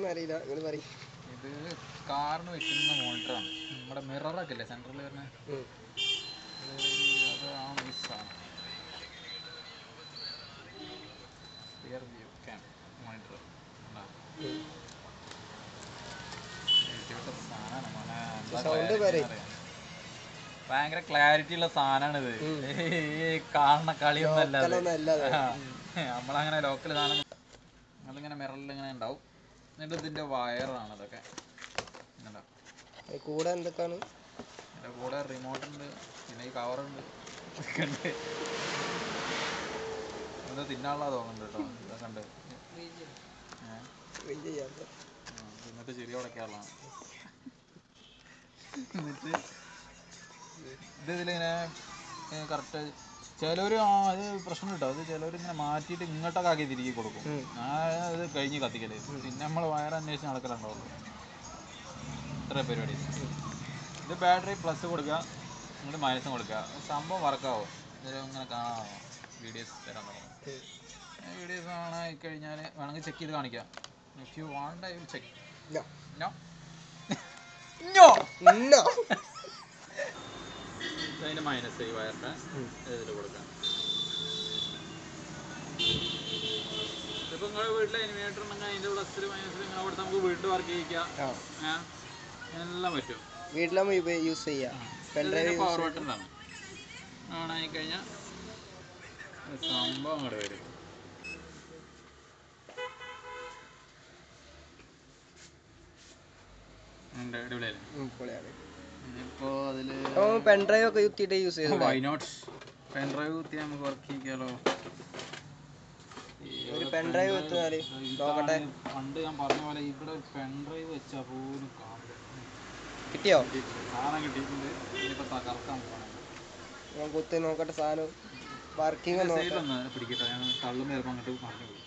അറിയില്ല നിങ്ങൾ പറയും ഇത് കാറിന് വെക്കുന്ന മോണിറ്ററാണ് നമ്മുടെ മിററൊക്കെ ഇല്ലേ സെൻട്രൽ വരുന്ന അത് ആണ് ഈ സാധനം റിയർ വ്യൂ ക്യാം മോണിറ്റർ സാധനമാണ് മോനെ എന്താ Sound clarity പറയ്. എന്നറിയാം. ഭയങ്കര ക്ലാരിറ്റി ഉള്ള സാധനമാണിത് ഈ കാണുന്ന കളിയൊന്നും അല്ല അത്. ഒന്നും അല്ലാതെ ആ. നമ്മളങ്ങനെ ലോക്കൽ സാധനം അതിങ്ങനെ മിററിൽ ഇങ്ങനെ ഉണ്ടാവും എന്നിട്ട് ഇതിന്റെ വയറാണ് ഇതൊക്കെ ഇങ്ങനെയുണ്ടോ? അത് കൂടെ എന്തൊക്കെയാണ് ഇതിന്റെ കൂടെ റിമോട്ട് ഉണ്ട് പിന്നെ ഈ കവറുണ്ട് ഇതൊക്കെ ഉണ്ട് ഇത് തിന്നാനുള്ള തോന്നുന്നുണ്ട് കേട്ടോ ഇതൊക്കെ ഉണ്ട് ഏഹ് വെയിറ്റ് ചെയ്യാത്ത ഇന്നത്തെ ചെറിയ ഉടക്കാനുള്ളതാണ് എന്നിട്ട് ഇത് ഇതിലിങ്ങനെ കറക്റ്റ് ചിലവർ ആ അത് പ്രശ്നം കിട്ടും അത് ചിലവർ ഇങ്ങനെ മാറ്റിയിട്ട് ഇങ്ങോട്ടൊക്കെ ആക്കി തിരികെ കൊടുക്കും ആ ഇത് കഴിഞ്ഞ് കത്തിക്കല് പിന്നെ നമ്മൾ വയർ അന്വേഷിച്ച് നടക്കലുണ്ടാവുള്ളൂ ഇത്ര പരിപാടി ഇത് ബാറ്ററി പ്ലസ് കൊടുക്കുക എന്നിട്ട് മൈനസും കൊടുക്കുക സംഭവം വർക്കാവും ഇതിൽ ഇങ്ങനെ കാണാം വീഡിയോസ് തരാൻ തുടങ്ങും വീഡിയോസ് കാണാൻ കഴിഞ്ഞാൽ വേണമെങ്കിൽ ചെക്ക് ചെയ്ത് കാണിക്കാം if you want I will check No. No no No. അതിൻ്റെ മൈനസ് ഈ വയറിൻ്റെ ഇതിൽ കൊടുക്കാം ഇതിപ്പോൾ നിങ്ങളുടെ വീട്ടിൽ ഇൻവേർട്ടർ ഉണ്ടെങ്കിൽ അതിൻ്റെ പ്ലസ്സിൽ മൈനസിൽ ഇങ്ങനെ കൊടുത്ത് നമുക്ക് വീട്ടിൽ വർക്ക് ചെയ്യിക്കാം ആ ഏ എല്ലാം പറ്റും വീട്ടിലാകുമ്പോൾ യൂസ് ചെയ്യാം പെൻഡ്രൈവ് പവർ ബട്ടണിലാണ് ഓണായി കഴിഞ്ഞാൽ സംഭവം അങ്ങോട്ട് വരും ഉണ്ട് അടിപൊളിയല്ലേ പൊളിയാണ് ഇപ്പോൾ അതിൽ അപ്പോൾ പെൻഡ്രൈവ് ഒക്കെ കുത്തിയിട്ട് യൂസ് ചെയ്തു വൈ നോട്ട് പെൻ ഡ്രൈവ് കുത്തി നമുക്ക് വർക്ക് ചെയ്യിക്കാലോ ഒരു പെൻഡ്രൈവ് കുത്തുന്നാല് നോക്കട്ടെ പണ്ട് ഞാൻ പറഞ്ഞ പോലെ ഇവിടെ പെൻ ഡ്രൈവ് വെച്ചാൽ പോലും കാണില്ല കിട്ടിയോ സാധനം കിട്ടിയിട്ടുണ്ട് ഇനിയിപ്പോൾ തകർക്കാൻ പോകണം ഞാൻ കുത്തി നോക്കട്ടെ സാധനം വർക്കിംഗ് നോക്കാം സൈഡിലൊന്ന് പിടിക്കട്ടെ ഞാൻ തള്ളുമ്പോൾ ചിലപ്പോൾ അങ്ങോട്ട് മറിഞ്ഞു പോയി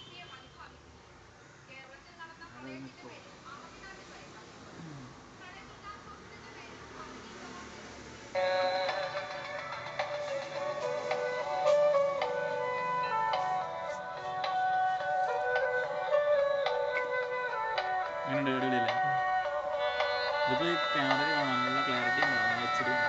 അങ്ങനെയുണ്ട് അടിപൊളിയല്ലേ ഇതിപ്പോൾ ഈ ക്യാമറയിൽ കാണാൻ നല്ല ക്ലാരിറ്റി ഉണ്ടാവും എച്ച് ഡി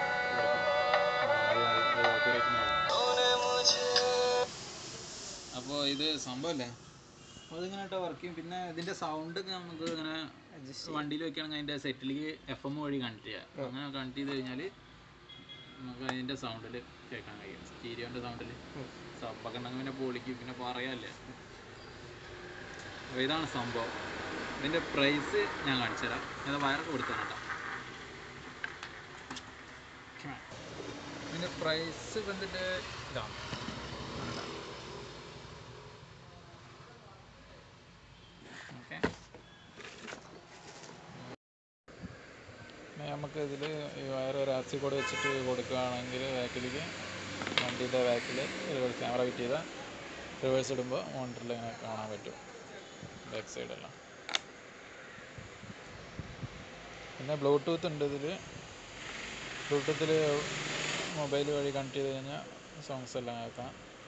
അപ്പോൾ ഇത് സംഭവമല്ലേ അപ്പോൾ അതിങ്ങനെ ഇട്ട് വർക്ക് ചെയ്യും പിന്നെ ഇതിൻ്റെ സൗണ്ട് ഒക്കെ നമുക്ക് ഇങ്ങനെ വണ്ടിയിൽ വെക്കുകയാണെങ്കിൽ അതിൻ്റെ സെറ്റിലേക്ക് എഫ് എം വഴി കണക്ട് ചെയ്യാം അങ്ങനെ കണക്ട് ചെയ്ത് കഴിഞ്ഞാൽ നമുക്ക് അതിൻ്റെ സൗണ്ടിൽ കേൾക്കാൻ കഴിയും സ്റ്റീരിയോൻ്റെ സൗണ്ടിൽ സബ്ബൊക്കെ ഉണ്ടെങ്കിൽ പിന്നെ പൊളിക്കും പിന്നെ പറയാല്ലേ അപ്പോൾ ഇതാണ് സംഭവം ഇതിൻ്റെ പ്രൈസ് ഞാൻ കാണിച്ചു തരാം ഇത് വയറൊക്കെ കൊടുത്തു കേട്ടോ ഇതിൻ്റെ പ്രൈസ് വന്നിട്ട് ഇതാണ് ഓക്കെ നമുക്ക് ഇതിൽ ഈ വയർ ഒരു ആർ സി കോഡ് വെച്ചിട്ട് കൊടുക്കുകയാണെങ്കിൽ ബാക്കിലേക്ക് വണ്ടീൻ്റെ ബാക്കിൽ റിവേഴ്സ് ക്യാമറ ഫിറ്റ് ചെയ്താൽ റിവേഴ്സ് ഇടുമ്പോൾ മോണിറ്ററിൽ ഇങ്ങനെ കാണാൻ പറ്റും ബാക്ക് സൈഡെല്ലാം പിന്നെ ബ്ലൂടൂത്ത് ഉണ്ട് ഇതിൽ ബ്ലൂടൂത്തിൽ മൊബൈൽ വഴി കണക്ട് ചെയ്ത് കഴിഞ്ഞാൽ സോങ്സ് എല്ലാം കേൾക്കാം